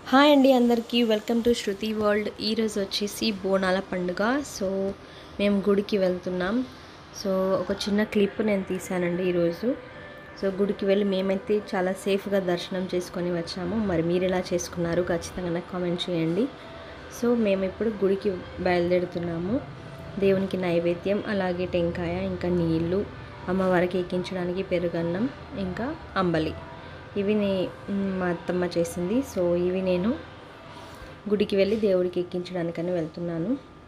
hi అండి అందరికీ welcome to Shruti world ఈరోజు వచ్చేసి బోనాల పండుగ సో మేము గుడికి వెళ్తున్నాం సో ఒక చిన్న క్లిప్ నేను తీసానండి ఈరోజు సో గుడికి వెళ్ళి మేమైతే చాలా సేఫ్గా దర్శనం చేసుకొని వచ్చాము మరి మీరు ఎలా చేసుకున్నారు ఖచ్చితంగా నాకు కామెంట్ చేయండి సో మేము ఇప్పుడు గుడికి బయలుదేరుతున్నాము దేవునికి నైవేద్యం అలాగే టెంకాయ ఇంకా నీళ్ళు అమ్మవారికి ఎక్కించడానికి పెరుగన్నం ఇంకా అంబలి ఇవి నే మా అత్తమ్మ చేసింది సో ఇవి నేను గుడికి వెళ్ళి దేవుడికి ఎక్కించడానికని వెళ్తున్నాను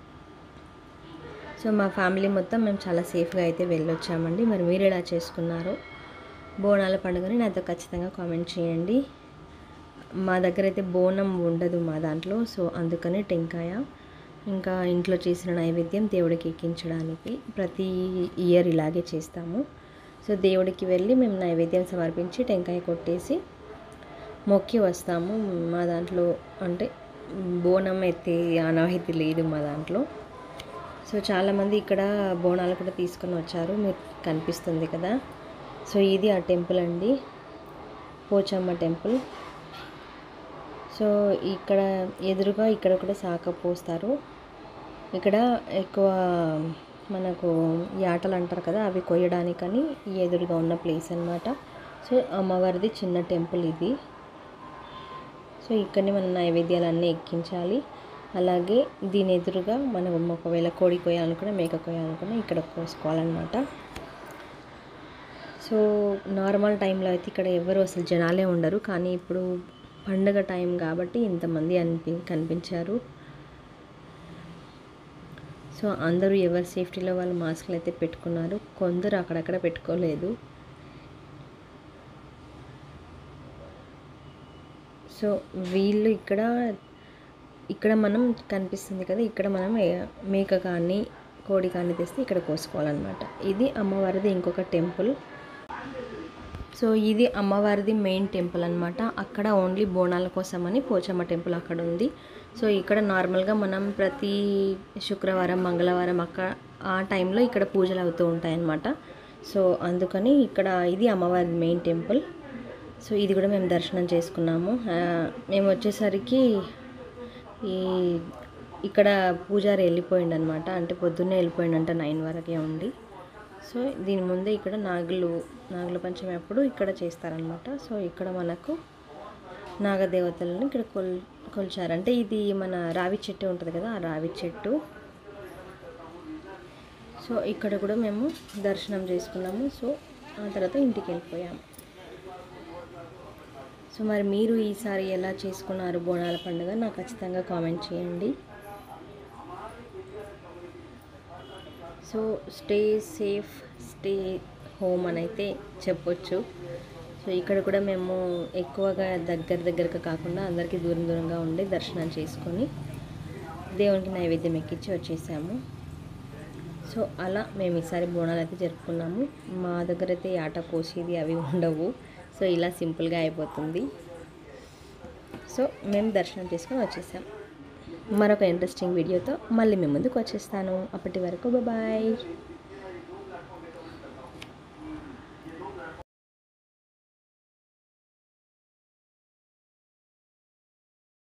సో మా ఫ్యామిలీ మొత్తం మేము చాలా సేఫ్గా అయితే వెళ్ళొచ్చామండి మరి మీరు ఎలా చేసుకున్నారో బోనాల పండుగని నాతో ఖచ్చితంగా కామెంట్ చేయండి మా దగ్గర అయితే బోనం ఉండదు మా దాంట్లో సో అందుకని టెంకాయ ఇంకా ఇంట్లో చేసిన నైవేద్యం దేవుడికి ఎక్కించడానికి ప్రతి ఇయర్ ఇలాగే చేస్తాము సో దేవుడికి వెళ్ళి మేము నైవేద్యం సమర్పించి టెంకాయ కొట్టేసి మొక్కి వస్తాము మా దాంట్లో అంటే బోనం ఎత్తే ఆనవాయితీ లేదు మా దాంట్లో సో చాలామంది ఇక్కడ బోనాలు కూడా తీసుకొని వచ్చారు మీకు కనిపిస్తుంది కదా సో ఇది ఆ టెంపుల్ అండి పోచమ్మ టెంపుల్ సో ఇక్కడ ఎదురుగా ఇక్కడ కూడా శాఖ పోస్తారు ఇక్కడ ఎక్కువ మనకు యాటలు అంటారు కదా అవి కొయ్యడానికని ఈ ఎదురుగా ఉన్న ప్లేస్ అనమాట సో అమ్మవారిది చిన్న టెంపుల్ ఇది సో ఇక్కడనే మనం నైవేద్యాలన్నీ ఎక్కించాలి అలాగే దీని ఎదురుగా మనం ఒకవేళ కోడి కొయ్యాలనుకున్నా మేక కొయ్యాలనుకున్నా ఇక్కడ కోసుకోవాలన్నమాట సో నార్మల్ టైంలో అయితే ఇక్కడ ఎవరు అసలు జనాలే ఉండరు కానీ ఇప్పుడు పండగ టైం కాబట్టి ఇంతమంది అనిపి కనిపించారు సో అందరూ ఎవరి సేఫ్టీలో వాళ్ళు మాస్క్లు అయితే పెట్టుకున్నారు కొందరు అక్కడక్కడ పెట్టుకోలేదు సో వీళ్ళు ఇక్కడ ఇక్కడ మనం కనిపిస్తుంది కదా ఇక్కడ మనం మేక కానీ కోడి కానీ తెస్తే ఇక్కడ కోసుకోవాలన్నమాట ఇది అమ్మవారిది ఇంకొక టెంపుల్ సో ఇది అమ్మవారిది మెయిన్ టెంపుల్ అనమాట అక్కడ ఓన్లీ బోనాల కోసమని పోచమ్మ టెంపుల్ అక్కడ ఉంది సో ఇక్కడ నార్మల్గా మనం ప్రతి శుక్రవారం మంగళవారం అక్కడ ఆ టైంలో ఇక్కడ పూజలు అవుతూ ఉంటాయన్నమాట సో అందుకని ఇక్కడ ఇది అమ్మవారి మెయిన్ టెంపుల్ సో ఇది కూడా మేము దర్శనం చేసుకున్నాము మేము వచ్చేసరికి ఈ ఇక్కడ పూజారి వెళ్ళిపోయిండు అనమాట అంటే పొద్దున్నే వెళ్ళిపోయిండంట నైన్ వరకే ఉండి సో దీని ముందే ఇక్కడ నాగులు నాగుల పంచమి అప్పుడు ఇక్కడ చేస్తారనమాట సో ఇక్కడ మనకు నాగదేవతలను ఇక్కడ కొల్ కొల్చారు అంటే ఇది మన రావి చెట్టు ఉంటుంది కదా ఆ రావి చెట్టు సో ఇక్కడ కూడా మేము దర్శనం చేసుకున్నాము సో ఆ తర్వాత ఇంటికి వెళ్ళిపోయాము సో మరి మీరు ఈసారి ఎలా చేసుకున్నారు బోనాల పండుగ నాకు ఖచ్చితంగా కామెంట్ చేయండి so stay safe stay home అని అయితే చెప్పొచ్చు సో ఇక్కడ కూడా మేము ఎక్కువగా దగ్గర దగ్గరగా కాకుండా అందరికీ దూరం దూరంగా ఉండి దర్శనం చేసుకొని దేవునికి నైవేద్యం ఎక్కించి వచ్చేసాము సో అలా మేము ఈసారి బోనాలు అయితే జరుపుకున్నాము మా దగ్గర అయితే ఆట కోసేది అవి ఉండవు సో ఇలా సింపుల్గా అయిపోతుంది సో మేము దర్శనం చేసుకొని వచ్చేసాం మరొక ఇంట్రెస్టింగ్ వీడియోతో మళ్ళీ మీ ముందుకు వచ్చేస్తాను అప్పటి వరకు బాయ్